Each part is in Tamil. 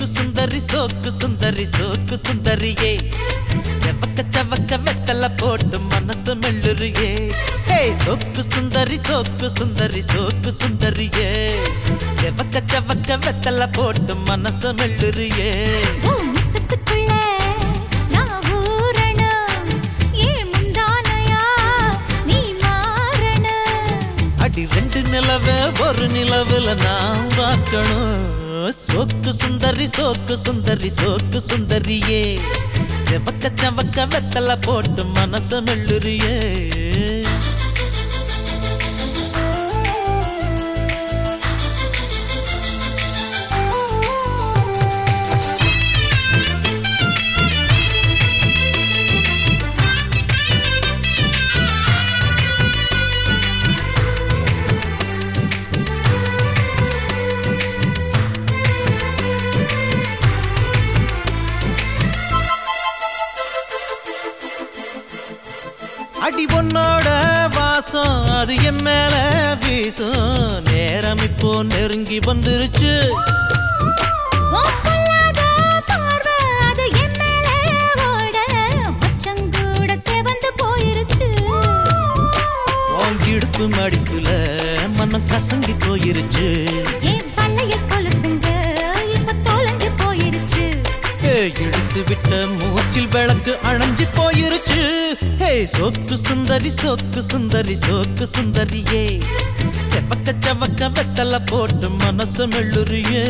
சோக்கு சுந்தரி சோக்கு சுந்தரி சோக்கு சுந்தரியே செவக்க செவக்க வெத்தல போட்டு மனசு மெல்லுறியே ஏய் சோக்கு சுந்தரி சோக்கு சுந்தரி சோக்கு சுந்தரியே செவக்க செவக்க வெத்தல போட்டு மனசு மெல்லுறியே உன் முத்தத்துக்குள்ள நான் ஊறணும். ஏன் முந்தானையா நீ மாறணும். அடி ரெண்டு நிலவ ஒரு நிலவுல நான் பார்க்கணும் சோக்கு சுந்தரி சோக்கு சுந்தரி சோக்கு சுந்தரியே செவக்க செவக்க வெத்தல போட்டு மனச மெல்லுறியே அடி பொண்ணோட வாசம் அது என் மேல வீசும் நேரம் இப்போ நெருங்கி வந்துருச்சு உன் பொல்லாத பார்வை அது என் மேல ஓட, மச்சங்கூட செவந்து போயிருச்சு. வாங்கிடுப்பு மடிப்புல மனம் கசங்கி போயிருச்சு என் பல்லையில் கொலுசுங்க இப்ப தொலைஞ்சு போயிருச்சு. ஏ, இழுத்து விட்ட மூச்சில் விளக்கு அணைஞ்சு போயிருச்சு ஹே சோக்கு சுந்தரி சோக்கு சுந்தரி சோக்கு சுந்தரியே செவக்க செவக்க வெத்தல போட்டு மனசு மெல்லுறியே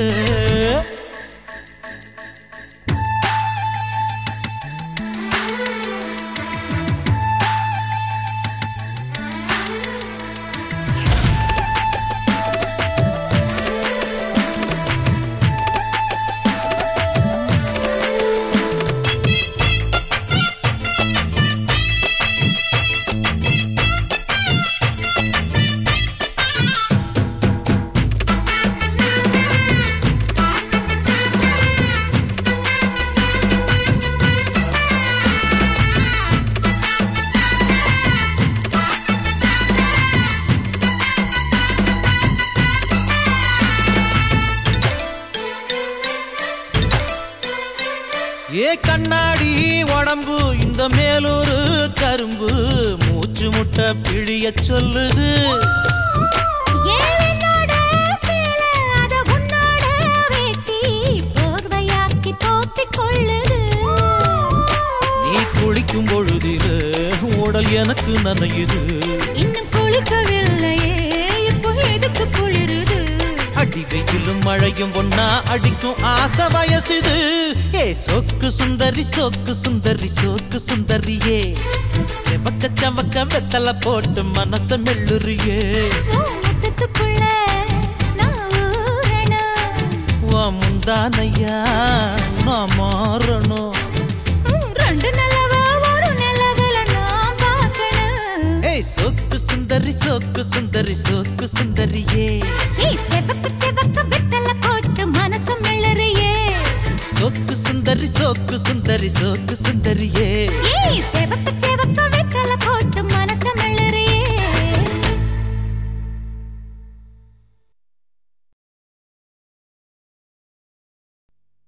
ஏ கண்ணாடி உடம்பு இந்த மேலூரு கரும்பு மூச்சு முட்டை பிழிய சொல்லுது ஏன் என்னோட சேலை, அத உன்னோட வேட்டி, போர்வையாக்கி போத்திக் கொள்ளுது. நீ குளிக்கும் பொழுதிலே உடல் எனக்கு நனையுது இன்னும் குளிக்கவில்லையே இப்போ எதுக்கு குளிருது அடி வெயிலும் மழையும் ஒன்னா அடிக்கும் ஆசை வயசுது ஏ சோக்கு சுந்தரி சோக்கு சுந்தரி சோக்கு சுந்தரியே செவக்க செவக்க வெத்தல போட்டு மனச மெல்லுறியே உன் முத்தத்துக்குள்ள நான் ஊறணும். வா முந்தானையா நான் மாறணும் உம், ரெண்டு நிலவை ஒரு நிலவுல நான் பார்க்கணும். ஏய் சோக்கு சுந்தரி சோக்கு சுந்தரி சோக்கு சுந்தரியே ஏய், செவப்பு செவப்பு வெத்தல போட்டு மனசு மெல்லுறியே. சோக்கு சுந்தரி சோக்கு சுந்தரி சோக்கு சுந்தரியே ஏய், செவப்பு செவப்பு வெத்தல போட்டு மனசு